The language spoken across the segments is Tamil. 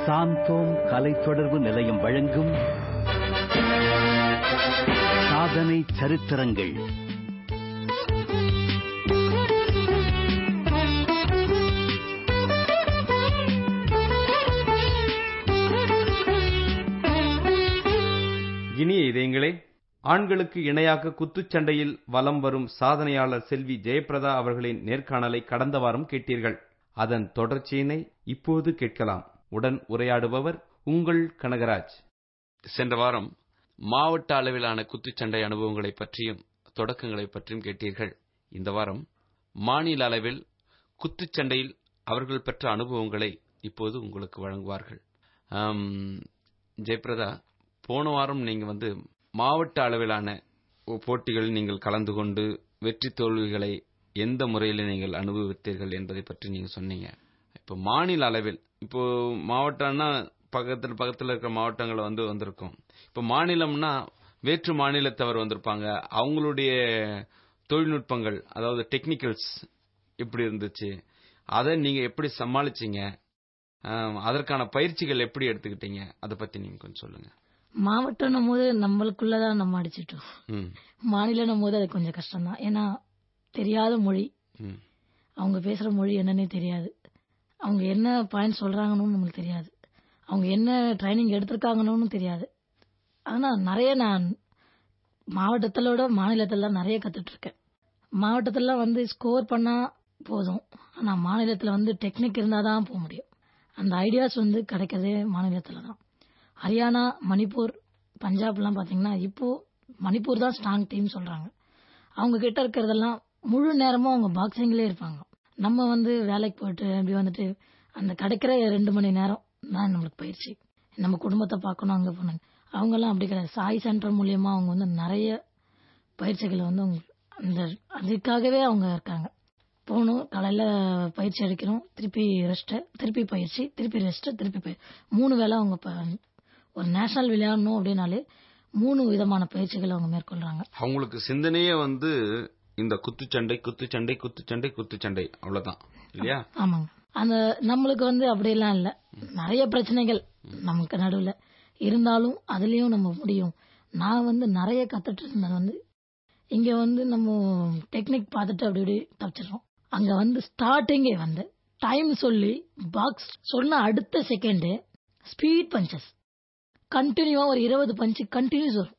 சாந்தோம் கலை தொடர்பு நிலையம் வழங்கும் சாதனை சரித்திரங்கள் இனிய இதயங்களே ஆண்களுக்கு இணையாக குத்துச்சண்டையில் வலம் வரும் சாதனையாளர் செல்வி ஜெயபிரதா அவர்களின் நேர்காணலை கடந்த வாரம் கேட்டீர்கள் அதன் தொடர்ச்சியினை இப்போது கேட்கலாம் உடன் உரையாடுபவர் உங்கள் கனகராஜ் சென்ற வாரம் மாவட்ட அளவிலான குத்துச்சண்டை அனுபவங்களைப் பற்றியும் தொடக்கங்களைப் பற்றியும் கேட்டீர்கள் இந்த வாரம் மாநில அளவில் குத்துச்சண்டையில் அவர்கள் பெற்ற அனுபவங்களை இப்போது உங்களுக்கு வழங்குவார்கள் ஆம், ஜெயபிரதா போன வாரம் நீங்க வந்து மாவட்ட அளவிலான போட்டிகளில் நீங்கள் கலந்து கொண்டு வெற்றி தோல்விகளை எந்த முறையில் நீங்கள் அனுபவித்தீர்கள் என்பதை பற்றி நீங்க சொன்னீங்க இப்போ மாநில அளவில் இப்போ மாவட்டம்னா பக்கத்தில் பக்கத்தில் இருக்கிற மாவட்டங்கள் வந்து வந்திருக்கும் இப்போ மாநிலம்னா வேற்று மாநிலத்தவர் வந்திருப்பாங்க அவங்களுடைய தொழில்நுட்பங்கள் அதாவது டெக்னிக்கல்ஸ் எப்படி இருந்துச்சு அதை நீங்க எப்படி சமாளிச்சீங்க ஆம், அதற்கான பயிற்சிகள் எப்படி எடுத்துக்கிட்டீங்க அதை பத்தி நீங்க கொஞ்சம் சொல்லுங்க மாவட்டம்னும் போது நம்மளுக்குள்ளதான் நம்ம அடிச்சிட்டோம் ம் மாநிலம் போது அது கொஞ்சம் கஷ்டம்தான் ஏன்னா தெரியாத மொழி ம் அவங்க பேசுற மொழி என்னன்னே தெரியாது அவங்க என்ன பாயிண்ட் சொல்றாங்கன்னு நம்மளுக்கு தெரியாது அவங்க என்ன ட்ரைனிங் எடுத்திருக்காங்கன்னு தெரியாது ஆனா நிறைய நான் மாவட்டத்துல விட மாநிலத்துல தான் நிறைய கத்துட்டு இருக்கேன் மாவட்டத்துல வந்து ஸ்கோர் பண்ணா போதும் ஆனா மாநிலத்துல வந்து டெக்னிக் இருந்தா தான் போக முடியும் அந்த ஐடியாஸ் வந்து கிடைக்கிறதே மாநிலத்துல தான் ஹரியானா மணிப்பூர் பஞ்சாப்லாம் பாத்தீங்கன்னா இப்போ மணிப்பூர் தான் ஸ்ட்ராங் டீம் சொல்றாங்க அவங்க கிட்ட இருக்கிறதெல்லாம் முழு நேரமும் அவங்க பாக்ஸிங்லேயே இருப்பாங்க நம்ம வந்து வேலைக்கு போயிட்டு அப்படி வந்துட்டு அந்த கிடைக்கிற ரெண்டு மணி நேரம் தான் நம்மளுக்கு பயிற்சி நம்ம குடும்பத்தை பார்க்கணும் அங்கே போனாங்க அவங்கெல்லாம் அப்படி கிடையாது சாய் சென்டர் மூலியமா அவங்க வந்து நிறைய பயிற்சிகளை வந்து அவங்க அந்த அதுக்காகவே அவங்க இருக்காங்க போகணும் காலையில பயிற்சி எடுக்கிறோம் திருப்பி ரெஸ்ட் திருப்பி பயிற்சி திருப்பி ரெஸ்ட் திருப்பி பயிற்சி மூணு வேளை அவங்க ப- ஒரு நேஷனல் விளையாடணும் அப்படின்னாலே மூணு விதமான பயிற்சிகளை அவங்க மேற்கொள்றாங்க அவங்களுக்கு சிந்தனையே வந்து இந்த குத்துச்சண்டை குத்துச்சண்டை குத்துச்சண்டை குத்துச்சண்டை அவ்வளவுதான் இல்லையா ஆமாங்க அந்த நம்மளுக்கு வந்து அப்படியெல்லாம் இல்ல நிறைய பிரச்சனைகள் நமக்கு நடுவுல இருந்தாலும் அதுலயும் நம்ம முடியும் நான் வந்து நிறைய கத்துட்டு இருந்தது வந்து இங்க வந்து நம்ம டெக்னிக் பார்த்துட்டு அப்படி இப்படி தப்பிச்சிடுறோம் அங்க வந்து ஸ்டார்டிங்கே வந்து டைம் சொல்லி பாக்ஸ் சொன்ன அடுத்த செகண்ட் ஸ்பீட் பஞ்சஸ் கண்டினியூவா ஒரு இருபது பஞ்சு கண்டினியூஸ் வரும்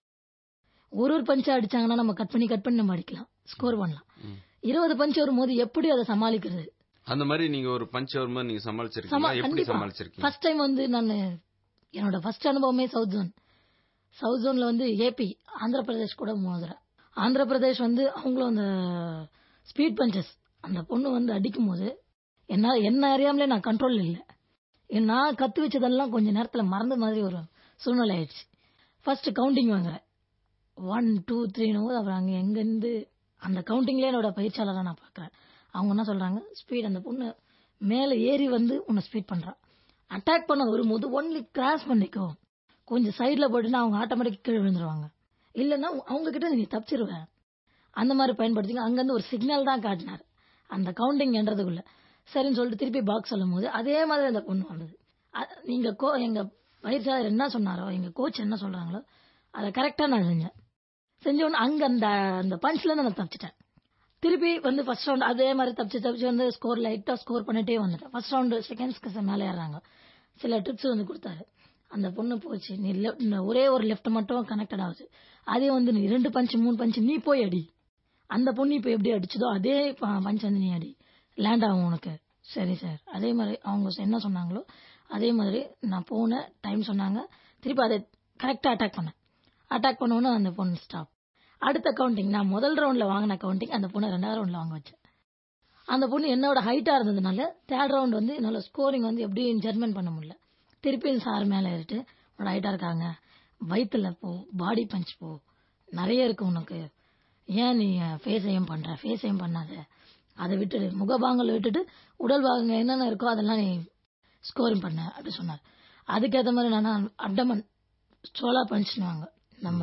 ஒரு ஒரு பஞ்சு அடிச்சாங்கன்னா நம்ம கட் பண்ணி கட் பண்ணி நம்ம அடிக்கலாம் ஸ்கோர் பண்ணலாம் இருபது பஞ்சு வரும்போது எப்படி அதை சமாளிக்கிறது அந்த மாதிரி நீங்க ஒரு பஞ்ச் வரும்போது நீங்க சமாளிச்சிருக்கீங்களா எப்படி சமாளிச்சிருக்கீங்க ஃபர்ஸ்ட் டைம் வந்து நான் என்னோட ஃபர்ஸ்ட் அனுபவமே சவுத் ஜோன் சவுத் ஜோன்ல வந்து ஏபி ஆந்திர பிரதேஷ் கூட மோதுறேன் ஆந்திர பிரதேஷ் வந்து அவங்களும் அந்த ஸ்பீட் பஞ்சஸ் அந்த பொண்ணு வந்து அடிக்கும் போது என்ன என்ன அறியாமலே நான் கண்ட்ரோல் இல்லை நான் கத்து வச்சதெல்லாம் கொஞ்ச நேரத்துல மறந்த மாதிரி ஒரு சூழ்நிலை ஆயிடுச்சு ஃபர்ஸ்ட் கவுண்டிங் வாங்குறேன் ஒன் டூ த்ரீன்னு போது அப்புறம் அங்கே எங்கேருந்து அந்த கவுண்டிங்லேயே என்னோட பயிற்சியாளரை நான் பார்க்குறேன் அவங்க என்ன சொல்றாங்க ஸ்பீட் அந்த பொண்ணு மேலே ஏறி வந்து உன்னை ஸ்பீட் பண்றான் அட்டாக் பண்ண வரும்போது ஒன்லி கிராஸ் பண்ணிக்கோ கொஞ்சம் சைடில் போட்டுன்னா அவங்க ஆட்டோமேட்டிக் கீழே விழுந்துருவாங்க இல்லைன்னா அவங்க கிட்ட நீ தப்பிச்சிருவ அந்த மாதிரி பயன்படுத்திங்க அங்கேருந்து ஒரு சிக்னல் தான் காட்டினார் அந்த கவுண்டிங் என்றதுக்குள்ள சரின்னு சொல்லிட்டு திருப்பி பாக்ஸ் சொல்லும் போது அதே மாதிரி அந்த பொண்ணு வந்தது அ- நீங்க கோ எங்க பயிற்சியாளர் என்ன சொன்னாரோ எங்க கோச் என்ன சொல்றாங்களோ அதை கரெக்டா நான் செஞ்சேன் செஞ்ச உடனே அங்க அந்த அந்த பஞ்ச்ல இருந்து நான் தப்பிச்சிட்டேன் திருப்பி வந்து ஃபர்ஸ்ட் ரவுண்ட் அதே மாதிரி தப்பிச்சு தப்பிச்சு வந்து ஸ்கோர் லைட்டா ஸ்கோர் பண்ணிட்டே வந்துட்டேன் ஃபர்ஸ்ட் ரவுண்டு செகண்ட்ஸ்க்கு மேலே ஏறாங்க சில டிப்ஸ் வந்து கொடுத்தாரு அந்த பொண்ணு போச்சு நீ left- இந்த ஒரே ஒரு லெஃப்ட் மட்டும் கனெக்டட் ஆகுது அதே வந்து நீ ரெண்டு பஞ்ச் மூணு பஞ்ச் நீ போய் அடி அந்த பொண்ணு இப்ப எப்படி அடிச்சதோ அதே பஞ்ச் வந்து நீ அடி லேண்ட் ஆகும் உனக்கு சரி சார் அதே மாதிரி அவங்க என்ன சொன்னாங்களோ அதே மாதிரி நான் போனேன் டைம் சொன்னாங்க திருப்பி அதை கரெக்டா அட்டாக் பண்ணேன் அட்டாக் பண்ண உடனே அந்த பொண்ணு ஸ்டாப் அடுத்த கவுண்டிங் நான் முதல் ரவுண்ட்ல வாங்கின கவுண்டிங் அந்த பொண்ணு ரெண்டாவது ரவுண்ட்ல வாங்க வச்சேன் அந்த பொண்ணு என்னோட ஹைட்டா இருந்ததுனால தேர்ட் ரவுண்ட் வந்து என்னால ஸ்கோரிங் வந்து எப்படி ஜட்மெண்ட் பண்ண முடியல திருப்பி சார் மேல ஏறிட்டு உன்னோட ஹைட்டா இருக்காங்க வயித்துல போ பாடி பஞ்ச் போ நிறைய இருக்கு உனக்கு ஏன் நீ ஃபேஸ் ஏம் பண்ற ஃபேஸ் ஏம் பண்ணாத அதை விட்டுடு முகபாங்கலை விட்டுட்டு உடல் பாகங்கள் என்னென்ன இருக்கோ அதெல்லாம் நீ ஸ்கோரிங் பண்ண அப்படி சொன்னார் அதுக்கேற்ற மாதிரி நான் அப்டமன் சோலா பஞ்ச்னுவாங்க நம்ம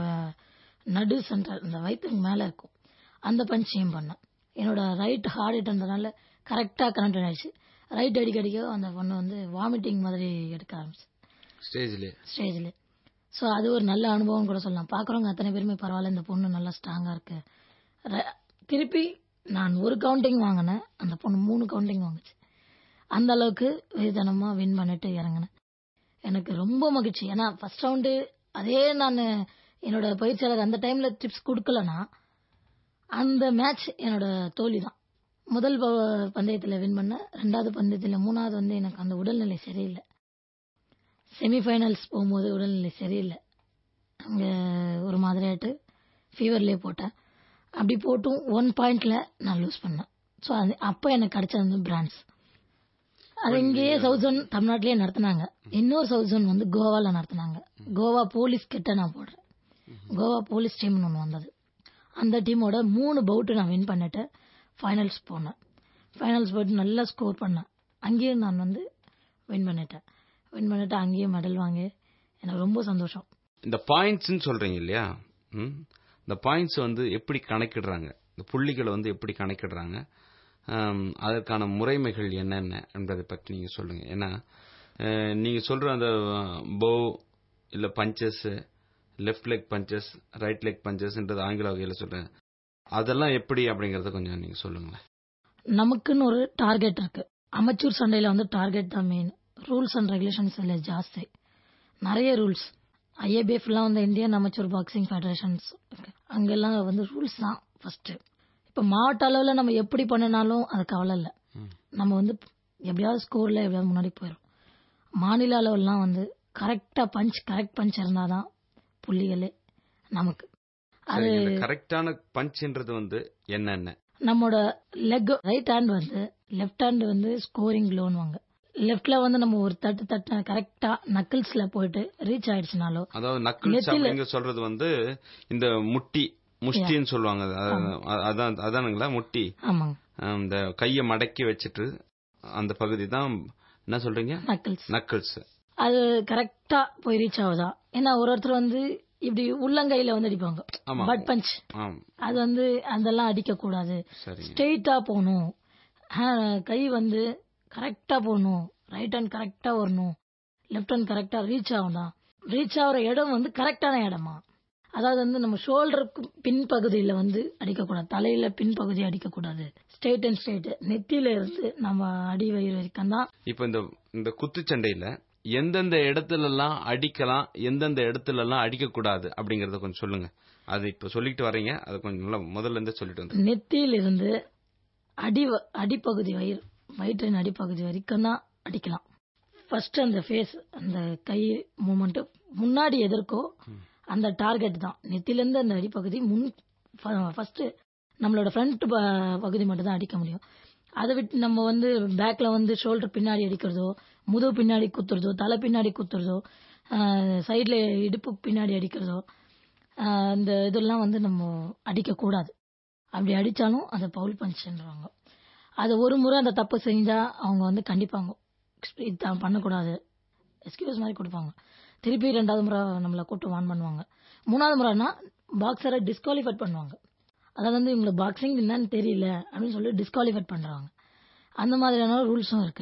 நடு சென்டர் இந்த வயிற்றுக்கு மேல இருக்கும் அந்த பஞ்ச் ஏம் பண்ணேன் என்னோட ரைட் ஹார்ட் இருந்ததுனால கரெக்டா கனெக்ட் ஆயிடுச்சு ரைட் அடிக்க அடிக்க அந்த பொண்ணு வந்து வாமிட்டிங் மாதிரி எடுக்க ஆரம்பிச்சு ஸ்டேஜ்லயே ஸ்டேஜில் ஸோ அது ஒரு நல்ல அனுபவம் கூட சொல்லலாம் பார்க்குறவங்க அத்தனை பேருமே பரவாயில்ல இந்த பொண்ணு நல்லா ஸ்ட்ராங்காக இருக்கு ர- திருப்பி நான் ஒரு கவுண்டிங் வாங்கினேன் அந்த பொண்ணு மூணு கவுண்டிங் வாங்குச்சு அந்த அளவுக்கு வேதனமாக வின் பண்ணிட்டு இறங்கினேன் எனக்கு ரொம்ப மகிழ்ச்சி ஏன்னா ஃபர்ஸ்ட் ரவுண்டு அதே நான் என்னோட பயிற்சியாளர் அந்த டைமில் டிப்ஸ் கொடுக்கலனா அந்த மேட்ச் என்னோட தோல்வி தான் முதல் பந்தயத்தில் வின் பண்ண ரெண்டாவது பந்தயத்தில் மூணாவது வந்து எனக்கு அந்த உடல்நிலை சரியில்லை செமிஃபைனல்ஸ் போகும்போது உடல்நிலை சரியில்லை அங்கே ஒரு மாதிரியாட்டு ஃபீவர்லேயே போட்டேன் அப்படி போட்டும் ஒன் பாயிண்ட்ல நான் லூஸ் பண்ணேன் ஸோ அது அப்போ எனக்கு கிடைச்சது வந்து பிரான்ஸ் அது இங்கேயே சவுத் ஜோன் தமிழ்நாட்டிலேயே நடத்துனாங்க இன்னொரு சவுத் ஜோன் வந்து கோவாவில் நடத்துனாங்க கோவா போலீஸ் கிட்ட நான் போடுறேன் கோவா போலீஸ் டீம்னு ஒன்று வந்தது அந்த டீமோட மூணு பவுட்டு நான் வின் பண்ணிட்டு ஃபைனல்ஸ் போனேன் ஃபைனல்ஸ் போயிட்டு நல்லா ஸ்கோர் பண்ணேன் அங்கேயும் நான் வந்து வின் பண்ணிட்டேன் வின் பண்ணிட்டு அங்கேயும் மெடல் வாங்கி எனக்கு ரொம்ப சந்தோஷம் இந்த பாயிண்ட்ஸ்னு சொல்றீங்க இல்லையா ம்? இந்த பாயிண்ட்ஸ் வந்து எப்படி கணக்கிடுறாங்க இந்த புள்ளிகளை வந்து எப்படி கணக்கிடுறாங்க ஆம், அதற்கான முறைமைகள் என்னென்ன என்பதை பற்றி நீங்க சொல்லுங்க ஏன்னா அஹ், நீங்க சொல்ற அந்த போ இல்ல punches left leg punches right leg பஞ்சஸ்ன்றது ஆங்கில வகையில சொல்றேன் அதெல்லாம் எப்படி அப்படிங்கறத கொஞ்சம் நீங்க சொல்லுங்களேன் நமக்குன்னு ஒரு டார்கெட் இருக்கு அமெச்சூர் சண்டையில வந்து டார்கெட் தான் மெயின் ரூல்ஸ் அண்ட் ரெகுலேஷன்ஸ் இல்லை ஜாஸ்தி நிறைய ரூல்ஸ் ஐஏபிஎஃப்லாம் வந்து இந்தியன் அமெச்சூர் பாக்ஸிங் ஃபெடரேஷன்ஸ் இருக்கு அங்கெல்லாம் வந்து ரூல்ஸ் தான் ஃபர்ஸ்ட் இப்போ மாவட்ட அளவில் நம்ம எப்படி பண்ணினாலும் அது கவலை இல்லை நம்ம வந்து எப்படியாவது ஸ்கோர்ல எப்படியாவது முன்னாடி போயிடும் மாநில அளவுலாம் வந்து கரெக்டா பஞ்ச் கரெக்ட் பஞ்ச் இருந்தாதான் புள்ளிகளே நமக்கு அது சரி, இந்த கரெக்டான பஞ்ச்ன்றது வந்து என்னென்ன நம்மளோட லெக் ரைட் ஹேண்ட் வந்து லெஃப்ட் ஹேண்ட் வந்து ஸ்கோரிங் லோன்வாங்க லெஃப்ட்ல வந்து நம்ம ஒரு தட்டு தட்டு கரெக்டா நக்கிள்ஸ்ல போயிட்டு ரீச் ஆயிடுச்சுனாலோ அதாவது நக்கிள்ஸ் நெத்தியில- அப்படிங்க சொல்றது வந்து இந்த முட்டி முஷ்டின்னு சொல்லுவாங்க அது- அ- அதான் அதானுங்களா முட்டி ஆமாங்க அஹ் இந்த கைய மடக்கி வச்சுட்டு அந்த பகுதி தான் என்ன சொல்றீங்க நக்கிள்ஸ் நக்கிள்ஸ் அது கரெக்டா போய் ரீச் ஆகுதா ஏன்னா ஒரு ஒருத்தர் வந்து இப்படி உள்ளங்கையில வந்து அடிப்பாங்க ஆமா. பட் பஞ்ச் ஆம் அது வந்து அதெல்லாம் அடிக்க கூடாது சரிங்க ஸ்ட்ரெயிட்டா போகணும் ஹே- கை வந்து கரெக்டா போகணும் ரைட் ஹேண்ட் கரெக்டா வரணும் லெஃப்ட் ஹேண்ட் கரெக்டா ரீச் ஆகணும் ரீச் ஆகுற இடம் வந்து கரெக்டான இடமா அதாவது வந்து நம்ம ஷோல்டருக்கு பின்பகுதியில வந்து அடிக்கக்கூடாது தலையில பின்பகுதி அடிக்கக்கூடாது ஸ்ட்ரெயிட் அண்ட் ஸ்ட்ரெயிட் நெத்தியில இருந்து நம்ம அடி வயிறு வரைக்கும் தான் இப்ப இந்த இந்த குத்துச்சண்டையில எந்தெந்த இடத்துல எல்லாம் அடிக்கலாம் எந்தெந்த இடத்துல எல்லாம் அடிக்க கூடாது அப்படிங்கறத கொஞ்சம் சொல்லுங்க அது இப்ப சொல்லிட்டு வர்றீங்க அது கொஞ்சம் நல்லா முதல்ல இருந்தே சொல்லிட்டு வந்து நெத்தியிலிருந்து அடி வ- அடிப்பகுதி வயிறு வயிற்றின் அடிப்பகுதி வரைக்கும் தான் அடிக்கலாம் ஃபர்ஸ்ட் அந்த ஃபேஸ் அந்த கை மூமெண்ட் முன்னாடி எதற்கோ அந்த டார்கெட் தான் நெத்தியிலேருந்து அந்த அடிப்பகுதி முன் ஃபர்ஸ்ட் நம்மளோட ஃப்ரண்ட் பகுதி மட்டும் தான் அடிக்க முடியும் அதை விட்டு நம்ம வந்து பேக்ல வந்து ஷோல்டர் பின்னாடி அடிக்கிறதோ முதுகு பின்னாடி குத்துறதோ தலை பின்னாடி குத்துறதோ சைடுல இடுப்பு பின்னாடி அடிக்கிறதோ ஆஹ் இந்த இதெல்லாம் வந்து நம்ம அடிக்க கூடாது அப்படி அடிச்சாலும் அதை பவுல் பஞ்சுன்றாங்க அது ஒரு முறை அந்த தப்பு செஞ்சா அவங்க வந்து கண்டிப்பாங்க இது பண்ணக்கூடாது எக்ஸ்கியூஸ் மாதிரி கொடுப்பாங்க திருப்பி ரெண்டாவது முறை நம்மளை கூட்டு வான் பண்ணுவாங்க மூணாவது முறைனா பாக்ஸரை டிஸ்குவாலிஃபைட் பண்ணுவாங்க அதாவது வந்து இவங்களுக்கு பாக்ஸிங் என்னன்னு தெரியல அப்படின்னு சொல்லி டிஸ்குவாலிஃபைட் பண்றாங்க அந்த மாதிரியான ரூல்ஸும் இருக்கு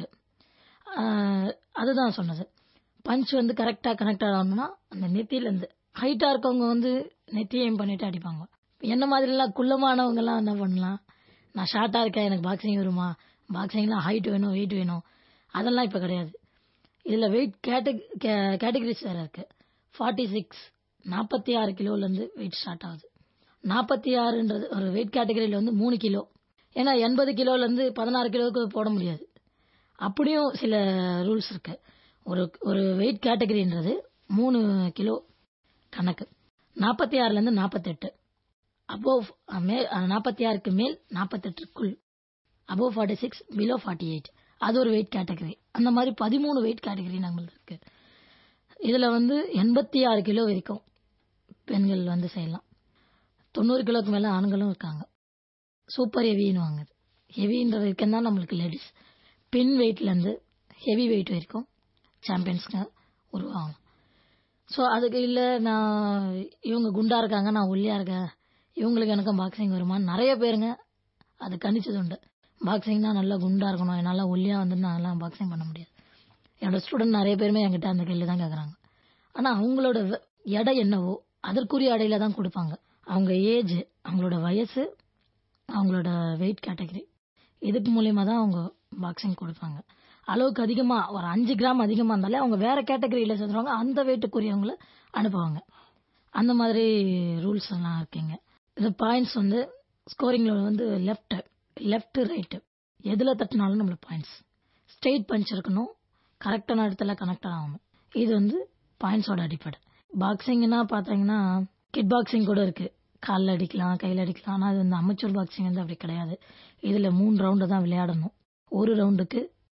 ஆஹ் அதுதான் சொன்னது பஞ்ச் வந்து கரெக்டா கனெக்ட் ஆகணும்னா அந்த நெத்தியிலேருந்து ஹைட்டா இருக்கவங்க வந்து நெத்தி எய்ம் பண்ணிட்டு அடிப்பாங்க என்ன மாதிரி எல்லாம் குள்ளமானவங்க எல்லாம் என்ன பண்ணலாம் நான் ஷார்ட்டா இருக்கேன் எனக்கு பாக்ஸிங் வருமா பாக்ஸிங்லாம் ஹைட் வேணும் வெயிட் வேணும் அதெல்லாம் இப்ப கிடையாது இதுல வெயிட் கேட்டகரிஸ் வேற இருக்கு ஃபார்ட்டி சிக்ஸ் நாற்பத்தி ஆறு கிலோல இருந்து வெயிட் ஸ்டார்ட் ஆகுது நாற்பத்தி ஆறுன்றது ஒரு வெயிட் கேட்டகரியில வந்து மூணு கிலோ ஏன்னா எண்பது கிலோல இருந்து பதினாறு கிலோவுக்கு போட முடியாது அப்படியும் சில ரூல்ஸ் இருக்கு ஒரு ஒரு வெயிட் கேட்டகரின்றது மூணு கிலோ கணக்கு நாற்பத்தி ஆறுல இருந்து நாற்பத்தெட்டு அபோவ் மேல் நாற்பத்தி ஆறுக்கு மேல் நாற்பத்தெட்டுக்குள் above forty six below forty eight அது ஒரு வெயிட் கேட்டகரி அந்த மாதிரி பதிமூணு வெயிட் கேட்டகரி நம்மளுக்கு இருக்கு இதுல வந்து எண்பத்தி ஆறு கிலோ வரைக்கும் பெண்கள் வந்து செய்யலாம் தொண்ணூறு கிலோக்கு மேல ஆண்களும் இருக்காங்க சூப்பர் ஹெவின்னு வாங்குது ஹெவின்ற வரைக்கும் தான் நம்மளுக்கு லேடிஸ் பின் வெயிட்ல இருந்து ஹெவி வெயிட் வரைக்கும் சாம்பியன்ஸ்க்கு உருவாகலாம் ஸோ அதுக்கு இல்லை நான் இவங்க குண்டா இருக்காங்க நான் ஒல்லியா இருக்கேன் இவங்களுக்கு எனக்கும் பாக்ஸிங் வருமான்னு நிறைய பேருங்க அது கணிச்சது உண்டு பாக்ஸிங்னா நல்லா குண்டா இருக்கணும் என்னால் ஒல்லியா வந்து நான்லாம் பாக்ஸிங் பண்ண முடியாது என்னோட ஸ்டூடெண்ட் நிறைய பேருமே என்கிட்ட அந்த கேள்வி தான் கேட்குறாங்க ஆனா அவங்களோட வ- எடை என்னவோ அதற்குரிய எடையில தான் கொடுப்பாங்க அவங்க ஏஜ் அவங்களோட வயசு அவங்களோட வெயிட் கேட்டகரி இதுக்கு மூலியமா தான் அவங்க பாக்ஸிங் கொடுப்பாங்க அளவுக்கு அதிகமா ஒரு அஞ்சு கிராம் அதிகமா இருந்தாலே அவங்க வேற கேட்டகரியில சேர்ந்துருவாங்க அந்த வெயிட்டுக்குரியவங்கள அனுப்புவாங்க அந்த மாதிரி ரூல்ஸ் எல்லாம் இருக்குங்க இது பாயிண்ட்ஸ் வந்து ஸ்கோரிங்ல வந்து லெஃப்ட் லெஃப்ட் ரைட் எதுல தட்டினாலும் நம்மளுக்கு பாயிண்ட்ஸ் ஸ்ட்ரெயிட் பஞ்ச் இருக்கணும் கரெக்டான இடத்துல கனெக்ட் ஆகணும் இது வந்து பாயிண்ட்ஸோட அடிப்படை பாக்ஸிங்னா பாத்தீங்கன்னா கிட் பாக்ஸிங் கூட இருக்கு காலில் அடிக்கலாம் கையில் அடிக்கலாம் ஆனால் அது வந்து அமெச்சூர் பாக்ஸிங் வந்து அப்படி கிடையாது இதில் மூணு ரவுண்டு தான் விளையாடணும் ஒரு ரவுண்டுக்கு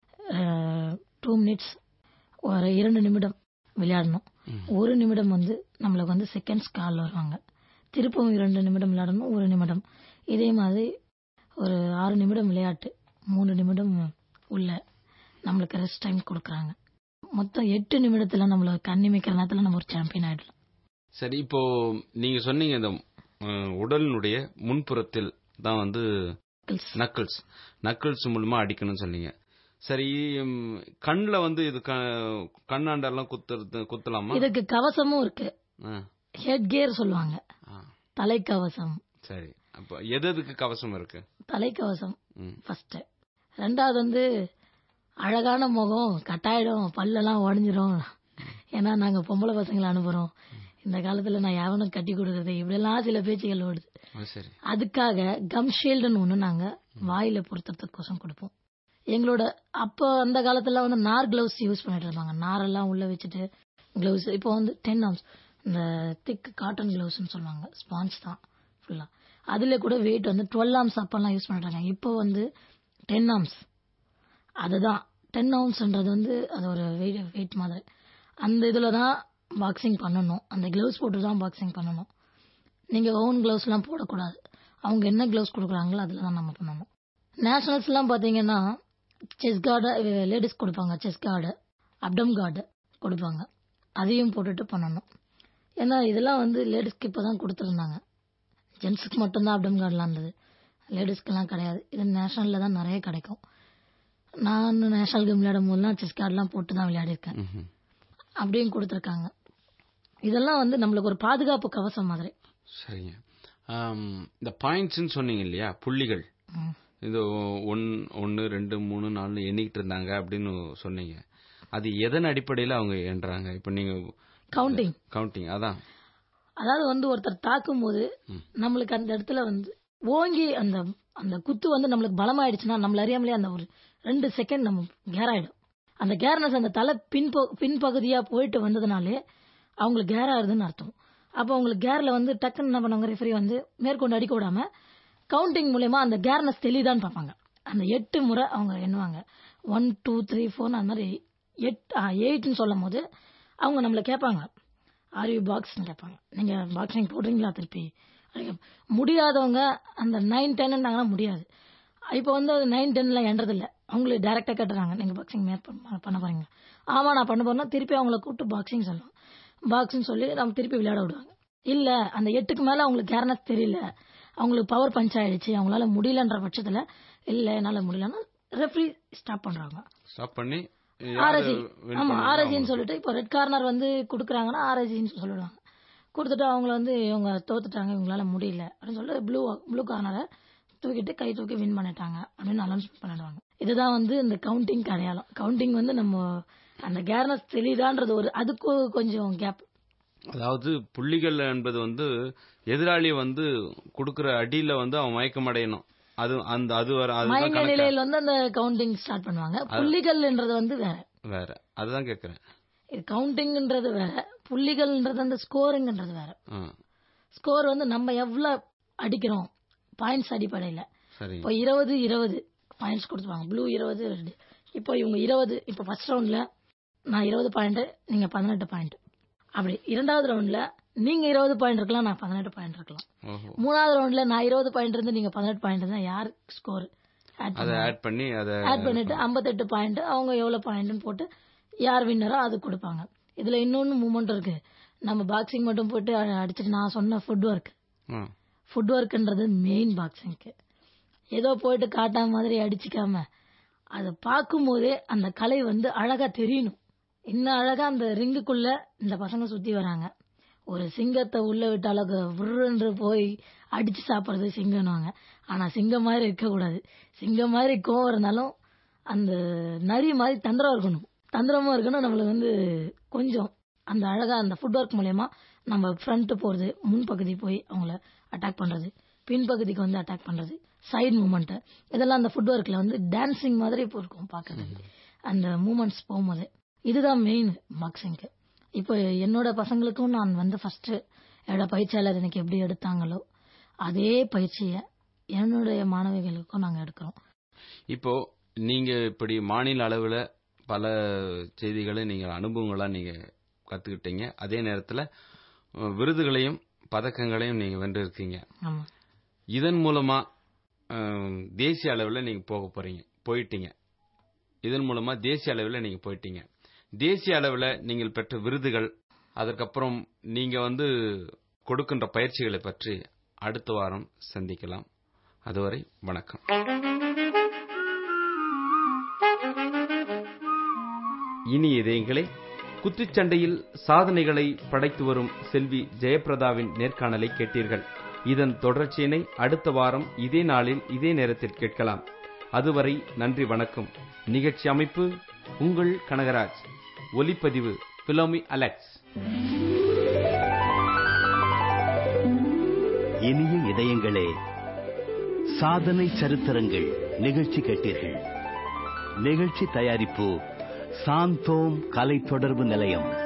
டூ மினிட்ஸ் ஒரு இரண்டு நிமிடம் விளையாடணும் ஒரு நிமிடம் வந்து நம்மளுக்கு வந்து செகண்ட்ஸ் கால் வருவாங்க திருப்பவும் இரண்டு நிமிடம் விளையாடணும் ஒரு நிமிடம் இதே மாதிரி ஒரு ஆறு நிமிடம் விளையாட்டு மூணு நிமிடம் உள்ள நம்மளுக்கு ரெஸ்ட் டைம் கொடுக்குறாங்க மொத்தம் எட்டு நிமிடத்துல நம்மள கண்ணிமைக்கிற நேரத்துல நம்ம ஒரு சாம்பியன் ஆயிடலாம் சரி இப்போ நீங்க சொன்னீங்க இந்த அஹ், உடலினுடைய முன்புறத்தில் தான் வந்து நக்கிள்ஸ் நக்கிள்ஸ் மூலமா அடிக்கணும்னு சொன்னீங்க சரி கண்ணில் வந்து இது க- கண்ணாண்டெல்லாம் குத்துறது குத்தலாமா இதுக்கு கவசமும் இருக்கு ஆ, ஹெட் கியர் சொல்லுவாங்க ஆ, தலைக்கவசம் சரி அப்ப எது எதுக்கு கவசம் இருக்கு தலைக்கவசம் ம். ஃபர்ஸ்ட் ரெண்டாவது வந்து அழகான முகம் கட்டாயிடும் பல்லெல்லாம் உடஞ்சிரும் ஏன்னா நாங்க பொம்பளை பசங்களை அனுப்புறோம் இந்த காலத்துல நான் எவனும் கட்டி கொடுக்கறது இப்படியெல்லாம் சில பேச்சுகள் ஓடுது அது சரி அதுக்காக கம் ஷீல்டுன்னு ஒண்ணு நாங்க வாயில பொருத்துறதுக்கோசம் கொடுப்போம் எங்களோட அப்போ அந்த காலத்துல வந்து நார் கிளவுஸ் யூஸ் பண்ணிட்டு இருந்தாங்க நாரெல்லாம் உள்ள வச்சுட்டு கிளவுஸ் இப்போ வந்து டென் ஆம்ஸ் இந்த திக் காட்டன் கிளவுஸ்னு சொல்லுவாங்க ஸ்பாஞ்ச் தான் ஃபுல்லா அதுல கூட வெயிட் வந்து டுவெல் ஆம்ஸ் அப்பெல்லாம் யூஸ் பண்ணிட்டு இருக்காங்க இப்போ வந்து டென் ஆம்ஸ் அதுதான் டென் அவுன்ஸ்ன்றது வந்து அது ஒரு வெயிட் வெயிட் மாதிரி அந்த இதுல தான் பாக்ஸிங் பண்ணணும் அந்த கிளவுஸ் போட்டு தான் பாக்ஸிங் பண்ணணும் நீங்க ஓன் கிளவுஸ்லாம் போடக்கூடாது அவங்க என்ன கிளவுஸ் கொடுக்குறாங்களோ அதுல தான் நம்ம பண்ணணும் நேஷனல்ஸ்லாம் பாத்தீங்கன்னா செஸ் கார்டு லேடிஸ் கொடுப்பாங்க செஸ் கார்டு அப்டம் கார்டு கொடுப்பாங்க அதையும் போட்டுட்டு பண்ணணும் ஏன்னா இதெல்லாம் வந்து லேடிஸ்க்கு இப்போ தான் கொடுத்துருந்தாங்க ஜென்ஸுக்கு மட்டும்தான் அப்டம் கார்டெலாம் இருந்தது லேடிஸ்க்கெல்லாம் கிடையாது இது நேஷனலில் தான் நிறைய கிடைக்கும் நான் நேஷனல் கேம் விளையாடும் போதெல்லாம் செஸ் கார்டெலாம் போட்டு தான் விளையாடிருக்கேன் ம்ஹும். அப்படியும் கொடுத்துருக்காங்க இதெல்லாம் வந்து நம்மளுக்கு ஒரு பாதுகாப்பு கவசம் மாதிரி சரிங்க ஆம், இந்த பாயிண்ட்ஸ்னு சொன்னீங்க இல்லையா புள்ளிகள் ம். இது ஒன் ஒன்று ரெண்டு மூணு நாலு எண்ணிக்கிட்டு இருந்தாங்க அப்படின்னு சொன்னீங்க அது எதன் அடிப்படையில் அவங்க எண்ணுறாங்க இப்போ நீங்க கவுண்டிங் கவுண்டிங் அதான் அதாவது வந்து ஒருத்தர் தாக்கும் போது நம்மளுக்கு அந்த இடத்துல வந்து ஓங்கி அந்த அந்த குத்து வந்து நம்மளுக்கு பலமாயிடுச்சுன்னா நம்மள அறியாமலே அந்த ஒரு ரெண்டு செகண்ட் நம்ம கேர் ஆயிடும் அந்த கேர்னஸ் அந்த தலை பின்ப பின்பகுதியா போயிட்டு வந்ததுனாலே அவங்களுக்கு கேர் ஆகுதுன்னு அர்த்தம் அப்போ அவங்களுக்கு கேர்ல வந்து டக்குன்னு என்ன பண்ணுவாங்க ரெஃபரி வந்து மேற்கொண்டு அடிக்க விடாம கவுண்டிங் மூலயமா அந்த கேர்னஸ் தெளிதான்னு பார்ப்பாங்க அந்த எட்டு முறை அவங்க எண்ணுவாங்க ஒன் டூ த்ரீ ஃபோர் அந்த மாதிரி எட் எயிட்னு சொல்லும் போது அவங்க நம்மள கேட்பாங்க ஆர் யூ பாக்ஸ்னு கேட்பாங்க நீங்க பாக்ஸிங் போடுறீங்களா திருப்பி அப்படிங்க. முடியாதவங்க அந்த நைன் டென்னாங்கன்னா முடியாது இப்போ வந்து அது நைன் டென்ல எண்றது இல்ல அவங்களே டைரக்டா கேட்டுறாங்க நீங்க பாக்ஸிங் மேப் பண்ண போறீங்க ஆமா நான் பண்ண போறேன்னா திருப்பி அவங்கள கூப்பிட்டு பாக்ஸிங் சொல்லலாம் பாக்ஸிங் சொல்லி நம்ம திருப்பி விளையாட விடுவாங்க இல்ல அந்த எட்டுக்கு மேல அவங்களுக்கு கேர்னஸ் தெரியல அவங்களுக்கு பவர் பஞ்ச் ஆயிடுச்சு அவங்களால முடியலன்ற பட்சத்துல இல்ல என்னால முடியலன்னா ரெஃப்ரி ஸ்டாப் பண்றாங்க ஸ்டாப் பண்ணி ஆர்எஸ்சி win ஆமா பண்ணாங்களோ ஆர்எஸ்சின்னு சொல்லிட்டு இப்போ ரெட் கார்னர் வந்து கொடுக்குறாங்கன்னா ஆர்எஸ்சின்னு சொல்லிடுவாங்க கொடுத்துட்டு அவங்கள வந்து இவங்க தோத்துட்டாங்க இவங்களால முடியல அப்படின்னு சொல்லிட்டு ப்ளூ ப்ளூ கார்னரை தூக்கிட்டு கை தூக்கி வின் பண்ணிட்டாங்க அப்படின்னு அனௌன்ஸ் பண்ணிடுவாங்க இதுதான் வந்து இந்த கவுண்டிங் அடையாளம் கவுண்டிங் வந்து நம்ம அந்த கேர்னஸ் தெளிதான்றது ஒரு அதுக்கு கொஞ்சம் கேப் அதாவது புள்ளிகள் என்பது வந்து எதிராளி வந்து கொடுக்கிற அடியில வந்து அவன் மயக்கம் அடையணும் அது அந்த அது வர அதுதான் மயங்க கணக்கு நிலையில் வந்து அந்த கவுண்டிங் ஸ்டார்ட் பண்ணுவாங்க புள்ளிகள்ன்றது வந்து வேற வேற அதுதான் கேக்குறேன் இது கவுண்டிங்ன்றது வேற புள்ளிகள்ன்றது அந்த ஸ்கோருங்கன்றது வேற ஆ, ஸ்கோர் வந்து நம்ம எவ்வளவு அடிக்கிறோம் பாயிண்ட்ஸ் அடிப்படையில சரிங்க இப்போ இருபது இருபது பாயிண்ட்ஸ் கொடுத்துருவாங்க ப்ளூ இருபது ரெட் இப்போ இவங்க இருபது இப்போ ஃபர்ஸ்ட் ரவுண்ட்ல நான் இருபது பாயிண்ட் நீங்க பதினெட்டு பாயிண்ட் அப்படி இரண்டாவது ரவுண்ட்ல நீங்க இருபது பாயிண்ட் இருக்கலாம் நான் பதினெட்டு பாயிண்ட் இருக்கலாம் ஓஹோ மூணாவது ரவுண்ட்ல நான் இருபது பாயிண்ட் இருந்து நீங்க பதினெட்டு பாயிண்ட் இருந்தா யார் ஸ்கோர் ஆட் அதை ஆட் பண்ணி அதை ஆட் பண்ணிட்டு 58 பாயிண்ட் அவங்க எவ்வளவு பாயிண்ட்னு போட்டு யார் வின்னரோ அது கொடுப்பாங்க இதுல இன்னொன்னு மூமெண்ட் இருக்கு நம்ம பாக்ஸிங் மட்டும் போட்டு அ- அடிச்சிட்டு நான் சொன்ன ஃபுட் ஒர்க் ஆ, ஃபுட் ஒர்க்ன்றது மெயின் பாக்ஸிங்க்கு ஏதோ போயிட்டு காட்டா மாதிரி அடிச்சுக்காம அதை பார்க்கும்போதே அந்த கலை வந்து அழகா தெரியணும் இன்னும் அழகா அந்த ரிங்குக்குள்ள இந்த பசங்க சுத்தி வராங்க ஒரு சிங்கத்தை உள்ள விட்ட அளவுக்கு விருன்று போய் அடிச்சு சாப்பிடுறது சிங்கம்னுவாங்க ஆனா சிங்கம் மாதிரி இருக்கக்கூடாது சிங்கம் மாதிரி கோவம் இருந்தாலும் அந்த நரி மாதிரி தந்திரம் இருக்கணும் தந்திரமா இருக்கணும் நம்மளுக்கு வந்து கொஞ்சம் அந்த அழகா அந்த ஃபுட் ஒர்க் மூலயமா நம்ம ஃப்ரண்ட் போறது முன்பகுதி போய் அவங்கள அட்டாக் பண்றது பின்பகுதிக்கு வந்து அட்டாக் பண்றது சைடு மூமெண்ட் இதெல்லாம் அந்த ஃபுட் ஒர்க்ல வந்து டான்சிங் மாதிரி இப்போ இருக்கும் பார்க்கறதுக்கு அந்த மூமெண்ட்ஸ் போகும்போது இதுதான் மெயின் பாக்ஸிங்க்கு இப்போ என்னோட பசங்களுக்கும் நான் வந்து ஃபர்ஸ்ட் என்னோட பயிற்சியாளர் எனக்கு எப்படி எடுத்தாங்களோ அதே பயிற்சியை என்னுடைய மாணவிகளுக்கும் நாங்க எடுக்கிறோம் இப்போ நீங்க இப்படி மாநில அளவுல பல செய்திகளை நீங்க அனுபவங்களா நீங்க கத்துக்கிட்டீங்க அதே நேரத்துல அஹ், விருதுகளையும் பதக்கங்களையும் நீங்க வென்றிருக்கீங்க ஆமா இதன் மூலமா அஹ், தேசிய அளவுல நீங்க போக போறீங்க போயிட்டீங்க இதன் மூலமா தேசிய அளவுல நீங்க போயிட்டீங்க தேசிய அளவுல நீங்கள் பெற்ற விருதுகள் அதற்கப்புறம் நீங்க வந்து கொடுக்கின்ற பயிற்சிகளை பற்றி அடுத்த வாரம் சந்திக்கலாம் அதுவரை வணக்கம் இனி இதயங்களே குத்துச்சண்டையில் சாதனைகளை படைத்து வரும் செல்வி ஜெயபிரதாவின் நேர்காணலை கேட்டீர்கள் இதன் தொடர்ச்சியினை அடுத்த வாரம் இதே நாளில் இதே நேரத்தில் கேட்கலாம் அதுவரை நன்றி வணக்கம் நிகழ்ச்சி அமைப்பு உங்கள் கனகராஜ் ஒலிப்பதிவு பிலோமி அலெக்ஸ் இனிய இதயங்களே சாதனை சரித்திரங்கள் நிகழ்ச்சி கேட்டீர்கள் நிகழ்ச்சி தயாரிப்பு சாந்தோம் கலை தொடர்பு நிலையம்